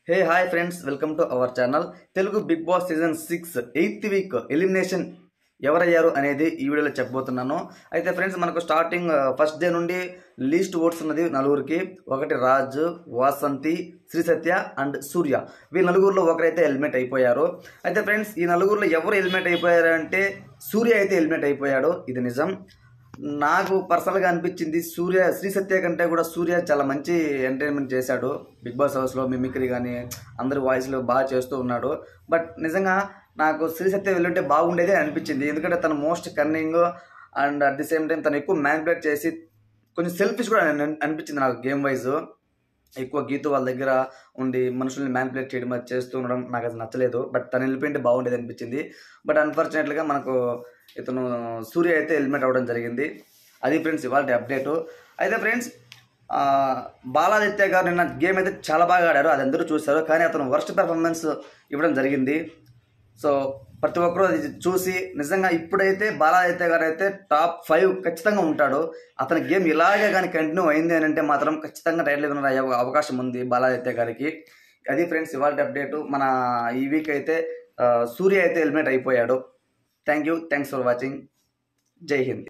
hey hi friends welcome to our channel Telugu Bigg Boss season six eighth week elimination ఎవరయ్యారు అనేది ఈ వీడియోలో చెప్పబోతున్నాను అయితే ఫ్రెండ్స్ మనకు స్టార్టింగ్ ఫస్ట్ డే నుండి లీస్ట్ ఓట్స్ ఉన్నది నలుగురికి ఒకటి రాజ్ వాసంతి శ్రీ సత్య అండ్ సూర్య వీళ్ళ నలుగురిలో ఒకరైతే ఎలిమినేట్ అయిపోయారు అయితే ఫ్రెండ్స్ ఈ నలుగురిలో ఎవరు ఎలిమినేట్ అయిపోయారు అంటే సూర్య అయితే ఎలిమినేట్ అయిపోయాడు ఇది నిజం నాకు పర్సనల్గా అనిపించింది సూర్య శ్రీ సత్య కంటే కూడా సూర్య చాలా మంచి ఎంటర్టైన్మెంట్ చేశాడు బిగ్ బాస్ హౌస్లో మిమిక్రీ కానీ అందరి వాయిస్లో బాగా చేస్తూ ఉన్నాడు బట్ నిజంగా నాకు శ్రీ సత్య వెళ్ళుంటే బాగుండేది అని అనిపించింది ఎందుకంటే తను most cunning and at the same time తను ఎక్కువ మ్యానిపులేట్ చేసి కొంచెం సెల్ఫిష్ కూడా అని- అనిపించింది నాకు గేమ్ వైజ్ ఎక్కువ గీతు వాళ్ళ దగ్గర ఉండి మనుషుల్ని మ్యానిపులేట్ చేయడం అది చేస్తూ ఉండడం నాకు అది నచ్చలేదు బట్ తను వెళ్ళిపోయింటే బాగుండేది అనిపించింది బట్ అన్ఫార్చునేట్గా మనకు ఇతను సూర్య అయితే హెల్మెట్ అవ్వడం జరిగింది అది ఫ్రెండ్స్ ఇవాళ అప్డేటు అయితే ఫ్రెండ్స్ ఆ, బాలాదిత్య గారు నిన్న గేమ్ అయితే చాలా బాగా ఆడారు అది అందరూ చూశారు కానీ అతను వర్స్ట్ పెర్ఫార్మెన్స్ ఇవ్వడం జరిగింది సో ప్రతి ఒక్కరూ అది చూసి నిజంగా ఇప్పుడైతే బాలాదిత్య గారు అయితే టాప్ ఫైవ్ ఖచ్చితంగా ఉంటాడు అతని గేమ్ ఇలాగే కానీ కంటిన్యూ అయింది అని అంటే మాత్రం ఖచ్చితంగా టైటిల్ విన్నర్ అయ్యే అవకాశం ఉంది బాలాదిత్య గారికి అది ఫ్రెండ్స్ ఇవాళ అప్డేట్ మన ఈ వీక్ అయితే ఆ, సూర్య అయితే హెల్మెట్ అయిపోయాడు thank you thanks for watching Jai Hind